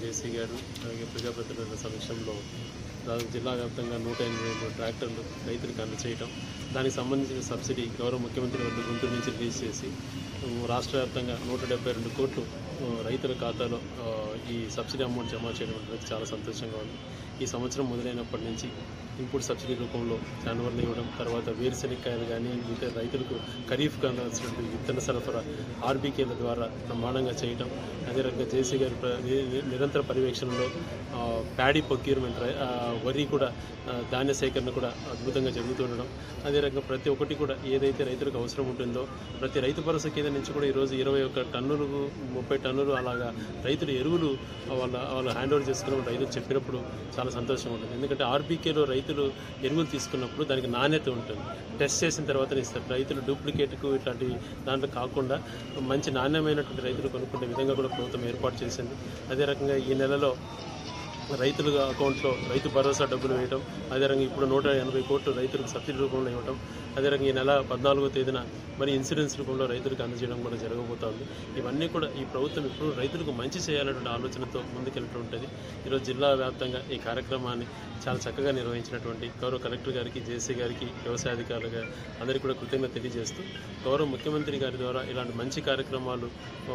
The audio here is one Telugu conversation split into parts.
జేసీ గారు అలాగే ప్రజాప్రతినిధుల సమక్షంలో దాదాపు జిల్లా వ్యాప్తంగా నూట ఎనభై మూడు ట్రాక్టర్లు రైతులకు అందచేయటం దానికి సంబంధించిన సబ్సిడీ గౌరవ ముఖ్యమంత్రి వర్గ గుంటూరు నుంచి రిలీజ్ చేసి ఉమ్, రాష్ట్ర వ్యాప్తంగా నూట డెబ్బై రెండు కోట్లు ఉమ్, రైతుల ఖాతాలో ఆ, ఈ సబ్సిడీ అమౌంట్ జమ చేయడం అనేది చాలా సంతోషంగా ఉంది ఈ సంవత్సరం మొదలైనప్పటి నుంచి ఇన్పుట్ సబ్సిడీ రూపంలో జానువర్లు ఇవ్వడం తర్వాత వేరుశెనక్కాయలు కానీ ఇంకా రైతులకు ఖరీఫ్ కావాల్సినటువంటి విత్తన సరఫరా ఆర్బీకేల ద్వారా బ్రహ్మాండంగా చేయటం అదే రకంగా జేసీ గారి ప్ర- ని- ని- నిరంతర పర్యవేక్షణలో ఆ, ప్యాడీ ప్రొక్యూర్మెంట్ రై- ఆ, వరి కూడా ఆ, ధాన్య సేకరణ కూడా అద్భుతంగా జరుగుతూ ఉండడం అదే రకంగా ప్రతి ఒక్కటి కూడా ఏదైతే రైతులకు అవసరం ఉంటుందో ప్రతి రైతు భరోసా కేంద్రం నుంచి కూడా ఈరోజు ఇరవై ఒక్క టన్నులు ముప్పై టన్నులు అలాగా రైతులు ఎరువులు వాళ్ళ వాళ్ళు హ్యాండ్ ఓవర్ చేసుకున్న రైతులు చెప్పినప్పుడు చాలా సంతోషంగా ఉంటుంది ఎందుకంటే ఆర్బీకేలో రైతులు ఎరువులు తీసుకున్నప్పుడు దానికి నాణ్యత ఉంటుంది టెస్ట్ చేసిన తర్వాతనే ఇస్తారు రైతులు డూప్లికేట్కు ఇట్లాంటి దాంట్లో కాకుండా మంచి నాణ్యమైనటువంటి రైతులు కొనుక్కునే విధంగా కూడా ప్రభుత్వం ఏర్పాటు చేసింది అదే రకంగా ఈ నెలలో రైతుల అకౌంట్లో రైతు భరోసా డబ్బులు వేయడం అదే రకంగా ఇప్పుడు నూట ఎనభై కోట్లు రైతులకు సబ్సిడీ రూపంలో ఇవ్వడం అదే రకంగా ఈ నెల పద్నాలుగో తేదీన మరి ఇన్సూరెన్స్ రూపంలో రైతులకు అందజేయడం కూడా జరగబోతోంది ఇవన్నీ కూడా ఈ ప్రభుత్వం ఇప్పుడు రైతులకు మంచి చేయాలనే ఆలోచనతో ముందుకెళ్తూ ఉంటుంది ఈరోజు జిల్లా వ్యాప్తంగా ఈ కార్యక్రమాన్ని చాలా చక్కగా నిర్వహించినటువంటి గౌరవ కలెక్టర్ గారికి జేసీ గారికి వ్యవసాయ అధికారులుగా అందరికీ కూడా కృతజ్ఞత తెలియజేస్తూ గౌరవ ముఖ్యమంత్రి గారి ద్వారా ఇలాంటి మంచి కార్యక్రమాలు ఆ,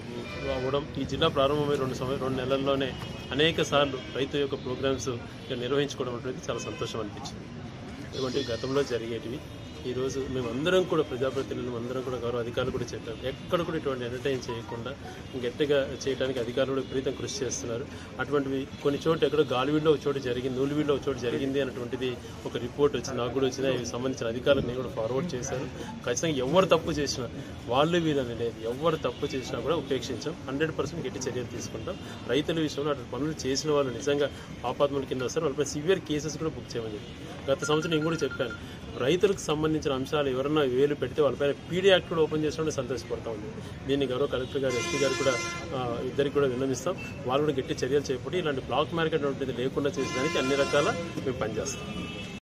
ఆ, అవ్వడం ఈ జిల్లా ప్రారంభమై రెండు సంవ రెండు నెలల్లోనే అనేక సార్లు రైతు యొక్క ప్రోగ్రామ్స్ నిర్వహించుకోవడం అనేది చాలా సంతోషం అనిపించింది ఇటువంటి గతంలో జరిగేటివి ఈరోజు మేమందరం కూడా ప్రజాప్రతినిధులు అందరం కూడా గౌరవ అధికారులు కూడా చెప్పాం ఎక్కడ కూడా ఇటువంటి ఎంటర్టైన్ చేయకుండా గట్టిగా చేయడానికి అధికారులు కూడా విపరీతం కృషి చేస్తున్నారు అటువంటివి కొన్ని చోట్ల ఎక్కడో గాలివీడులో ఒక చోటు జరిగింది నూలివీడులో ఒక చోటు జరిగింది అన్నటువంటిది ఒక రిపోర్ట్ వచ్చింది నాకు కూడా వచ్చింది అవి సంబంధించిన అధికారులకు నేను కూడా ఫార్వర్డ్ చేశాను ఖచ్చితంగా ఎవరు తప్పు చేసినా వాళ్ళు వీళ్ళని లేదు ఎవరు తప్పు చేసినా కూడా ఉపేక్షించాం హండ్రెడ్ పర్సెంట్ గట్టి చర్యలు తీసుకుంటాం రైతుల విషయంలో అటువంటి పనులు చేసిన వాళ్ళు నిజంగా ఆపాత్మల కింద వస్తారు వాళ్ళపై సివియర్ కేసెస్ కూడా బుక్ చేయమని చెప్పి గత సంవత్సరం నేను కూడా చెప్పాను రైతులకు సంబంధించిన అంశాలు ఎవరన్నా వేలు పెడితే వాళ్ళపైన పీడీ యాక్ట్ కూడా ఓపెన్ చేసినప్పుడు సంతోషపడతా ఉంది దీన్ని గౌరవ కలెక్టర్ గారు ఎస్పీ గారు కూడా ఆ, ఇద్దరికి కూడా విన్నవిస్తాం వాళ్ళు కూడా గట్టి చర్యలు చేపట్టి ఇలాంటి బ్లాక్ మార్కెట్ ఉంటుంది లేకుండా చేసేదానికి అన్ని రకాల మేము పనిచేస్తాం